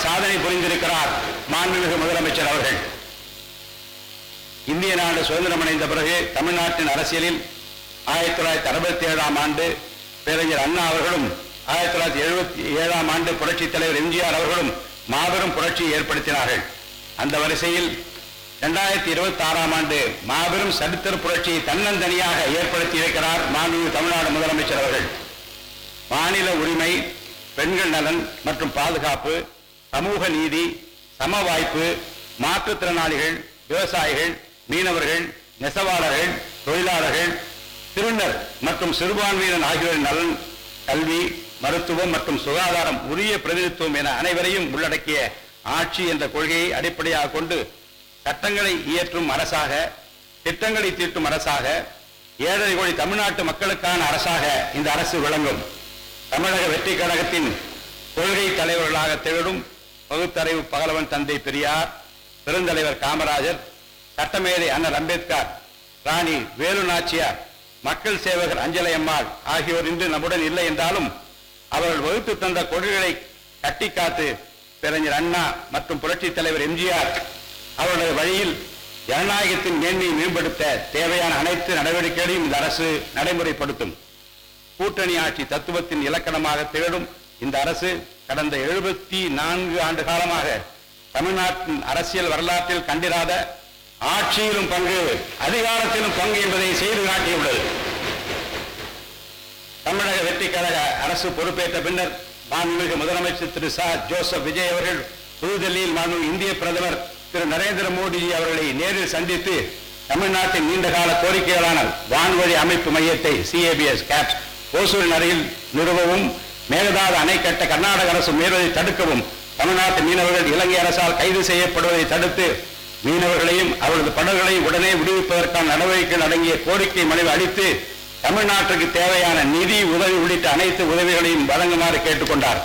சாதனை புரிந்திருக்கிறார் மாண்புமிகு முதலமைச்சர் அவர்கள் இந்திய நாடு சுதந்திரம் அடைந்த பிறகு தமிழ்நாட்டின் அரசியலில் ஆயிரத்தி தொள்ளாயிரத்தி அறுபத்தி ஏழாம் ஆண்டு பேரறிஞர் அண்ணா அவர்களும் ஆயிரத்தி தொள்ளாயிரத்தி எழுபத்தி ஏழாம் ஆண்டு புரட்சித் தலைவர் எம்ஜிஆர் அவர்களும் மாபெரும் புரட்சியை ஏற்படுத்தினார்கள் அந்த வரிசையில் இரண்டாயிரத்தி இருபத்தி ஆறாம் ஆண்டு மாபெரும் சரித்திர புரட்சியை தன்னந்தனியாக ஏற்படுத்தி இருக்கிறார் மாண்புமிகு தமிழ்நாடு முதலமைச்சர் அவர்கள் மாநில உரிமை பெண்கள் நலன் மற்றும் பாதுகாப்பு சமூக நீதி சம வாய்ப்பு மாற்றுத்திறனாளிகள் விவசாயிகள் மீனவர்கள் நெசவாளர்கள் தொழிலாளர்கள் திருநர் மற்றும் சிறுபான்மையினர் ஆகியோரின் நலன் கல்வி மருத்துவம் மற்றும் சுகாதாரம் உரிய பிரதிநிதித்துவம் என அனைவரையும் உள்ளடக்கிய ஆட்சி என்ற கொள்கையை அடிப்படையாக கொண்டு சட்டங்களை இயற்றும் அரசாக திட்டங்களை தீட்டும் அரசாக ஏழரை கோடி தமிழ்நாட்டு மக்களுக்கான அரசாக இந்த அரசு விளங்கும் தமிழக வெற்றி கழகத்தின் கொள்கை தலைவர்களாக திகழும் பகுத்தறிவு பகலவன் தந்தை பெரியார் பெருந்தலைவர் காமராஜர் சட்டமேதை அண்ணல் அம்பேத்கர் ராணி வேலு நாச்சியார் மக்கள் சேவகர் அஞ்சலை அம்மாள் ஆகியோர் இன்று நம்முடன் இல்லை என்றாலும் அவர்கள் வகுத்து தந்த கொள்கைகளை கட்டி காத்து பேரறிஞர் அண்ணா மற்றும் புரட்சித் தலைவர் எம்ஜிஆர் அவருடைய வழியில் ஜனநாயகத்தின் மேன்மையை மேம்படுத்த தேவையான அனைத்து நடவடிக்கைகளையும் இந்த அரசு நடைமுறைப்படுத்தும் கூட்டணி ஆட்சி தத்துவத்தின் இலக்கணமாக திகழும் இந்த அரசு கடந்த எழுபத்தி நான்கு ஆண்டு காலமாக தமிழ்நாட்டின் அரசியல் வரலாற்றில் கண்டிராத ஆட்சியிலும் பங்கு அதிகாரத்திலும் பங்கு என்பதை செய்து காட்டியுள்ளது தமிழக வெற்றி கழக அரசு பொறுப்பேற்ற பின்னர் மாண்புமிகு முதலமைச்சர் திரு ச ஜோசப் விஜய் அவர்கள் புதுதில்லியில் மாண்புமிகு இந்திய பிரதமர் திரு நரேந்திர மோடிஜி அவர்களை நேரில் சந்தித்து தமிழ்நாட்டின் நீண்டகால கோரிக்கைகளான வான்வழி அமைப்பு மையத்தை சிஏபிஎஸ் கேப் ஓசூரின் அருகில் நிறுவவும் மேகதாது அணை கட்ட கர்நாடக அரசு முயல்வதை தடுக்கவும் தமிழ்நாட்டு மீனவர்கள் இலங்கை அரசால் கைது செய்யப்படுவதை தடுத்து மீனவர்களையும் அவரது படகுகளையும் உடனே விடுவிப்பதற்கான நடவடிக்கைகள் அடங்கிய கோரிக்கை மனுவை அளித்து தமிழ்நாட்டுக்கு தேவையான நிதி உதவி உள்ளிட்ட அனைத்து உதவிகளையும் வழங்குமாறு கேட்டுக்கொண்டார்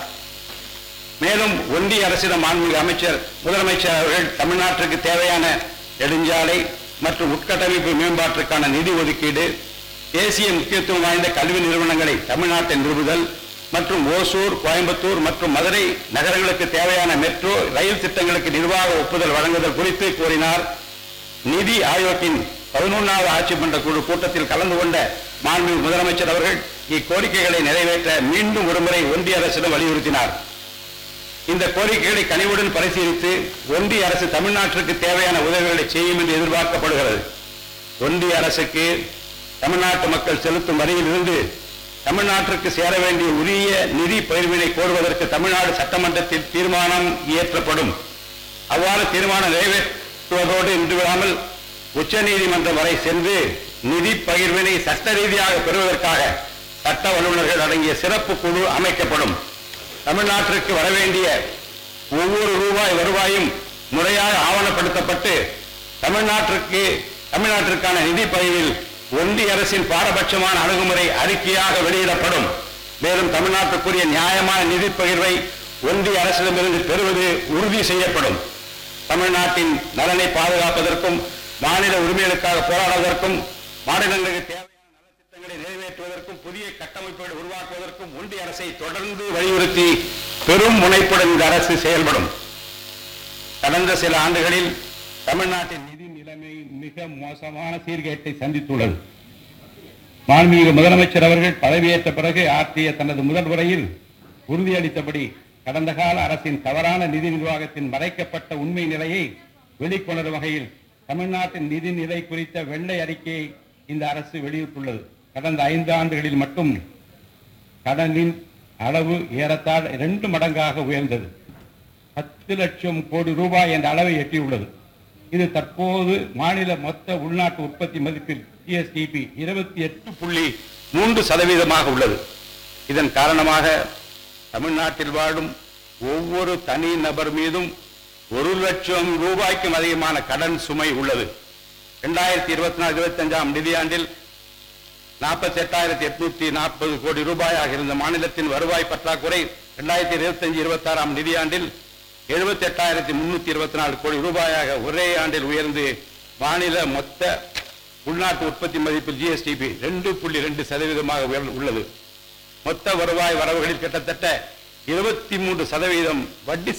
மேலும் ஒன்றிய அரசிடம் மாண்புமிகு அமைச்சர் முதலமைச்சர் அவர்கள் தமிழ்நாட்டிற்கு தேவையான நெடுஞ்சாலை மற்றும் உட்கட்டமைப்பு மேம்பாட்டிற்கான நிதி ஒதுக்கீடு தேசிய முக்கியத்துவம் வாய்ந்த கல்வி நிறுவனங்களை தமிழ்நாட்டில் நிறுவுதல் மற்றும் ஓசூர் கோயம்புத்தூர் மற்றும் மதுரை நகரங்களுக்கு தேவையான மெட்ரோ ரயில் திட்டங்களுக்கு நிர்வாக ஒப்புதல் வழங்குதல் குறித்து கூறினார் நிதி ஆயோக்கின் பதினொன்றாவது ஆட்சி மன்ற குழு கூட்டத்தில் கலந்து கொண்ட மாண்புமிகு முதலமைச்சர் அவர்கள் இக்கோரிக்கைகளை நிறைவேற்ற மீண்டும் ஒருமுறை ஒன்றிய அரசிடம் வலியுறுத்தினார் இந்த கோரிக்கைகளை கனிவுடன் பரிசீலித்து ஒன்றிய அரசு தமிழ்நாட்டிற்கு தேவையான உதவிகளை செய்யும் என்று எதிர்பார்க்கப்படுகிறது ஒன்றிய அரசுக்கு தமிழ்நாட்டு மக்கள் செலுத்தும் வரியிலிருந்து தமிழ்நாட்டிற்கு சேர வேண்டிய உரிய நிதி பகிர்வினை கோருவதற்கு தமிழ்நாடு சட்டமன்றத்தில் தீர்மானம் இயற்றப்படும் அவ்வாறு தீர்மானம் நிறைவேற்றுவதோடு இன்று விடாமல் உச்சநீதிமன்றம் வரை சென்று நிதி பகிர்வினை சட்ட ரீதியாக பெறுவதற்காக சட்ட வல்லுநர்கள் அடங்கிய சிறப்பு குழு அமைக்கப்படும் தமிழ்நாட்டிற்கு வரவேண்டிய ஒவ்வொரு ரூபாய் வருவாயும் முறையாக ஆவணப்படுத்தப்பட்டு தமிழ்நாட்டிற்கு தமிழ்நாட்டிற்கான நிதி பகிர்வில் ஒன்றிய அரசின் பாரபட்சமான அணுகுமுறை அறிக்கையாக வெளியிடப்படும் மேலும் தமிழ்நாட்டுக்குரிய நியாயமான நிதி பகிர்வை ஒன்றிய அரசிடமிருந்து பெறுவது உறுதி செய்யப்படும் தமிழ்நாட்டின் நலனை பாதுகாப்பதற்கும் மாநில உரிமைகளுக்காக போராடுவதற்கும் மாநிலங்களுக்கு தேவையான நலத்திட்டங்களை நிறைவேற்றுவதற்கும் புதிய கட்டமைப்புகளை உருவாக்குவதற்கும் ஒன்றிய அரசை தொடர்ந்து வலியுறுத்தி பெரும் முனைப்புடன் இந்த அரசு செயல்படும் கடந்த சில ஆண்டுகளில் தமிழ்நாட்டின் நிதி நிலைமை மிக மோசமான சீர்கேட்டை சந்தித்துள்ளது மாண்புமிகு முதலமைச்சர் அவர்கள் பதவியேற்ற பிறகு ஆற்றிய தனது முதல் உரையில் உறுதியளித்தபடி கடந்த கால அரசின் தவறான நிதி நிர்வாகத்தின் மறைக்கப்பட்ட உண்மை நிலையை வெளிக்கொணரும் வகையில் தமிழ்நாட்டின் நிதி நிலை குறித்த வெள்ளை அறிக்கையை இந்த அரசு வெளியிட்டுள்ளது கடந்த ஐந்து ஆண்டுகளில் மட்டும் கடனின் அளவு ஏறத்தாழ இரண்டு மடங்காக உயர்ந்தது பத்து லட்சம் கோடி ரூபாய் என்ற அளவை எட்டியுள்ளது இது தற்போது மாநில மொத்த உள்நாட்டு உற்பத்தி மதிப்பில் ஜிஎஸ்டிபி இருபத்தி எட்டு புள்ளி மூன்று சதவீதமாக உள்ளது இதன் காரணமாக தமிழ்நாட்டில் வாழும் ஒவ்வொரு தனி நபர் மீதும் ஒரு லட்சம் ரூபாய்க்கும் அதிகமான கடன் சுமை உள்ளது இரண்டாயிரத்தி இருபத்தி நாலு இருபத்தி அஞ்சாம் நிதியாண்டில் நாற்பத்தி எட்டாயிரத்தி எட்நூத்தி நாற்பது கோடி ரூபாயாக இருந்த மாநிலத்தின் வருவாய் பற்றாக்குறை இரண்டாயிரத்தி இருபத்தி அஞ்சு இருபத்தி ஆறாம் நிதியாண்டில் எழுபத்தி எட்டாயிரத்தி முன்னூத்தி இருபத்தி நாலு கோடி ரூபாயாக ஒரே ஆண்டில் உயர்ந்து மாநில மொத்த உள்நாட்டு உற்பத்தி மதிப்பில் ஜிஎஸ்டிபி ரெண்டு புள்ளி ரெண்டு சதவீதமாக உயர்- உள்ளது மொத்த வருவாய் வரவுகளில் கிட்டத்தட்ட இருபத்தி மூன்று சதவீதம் வட்டி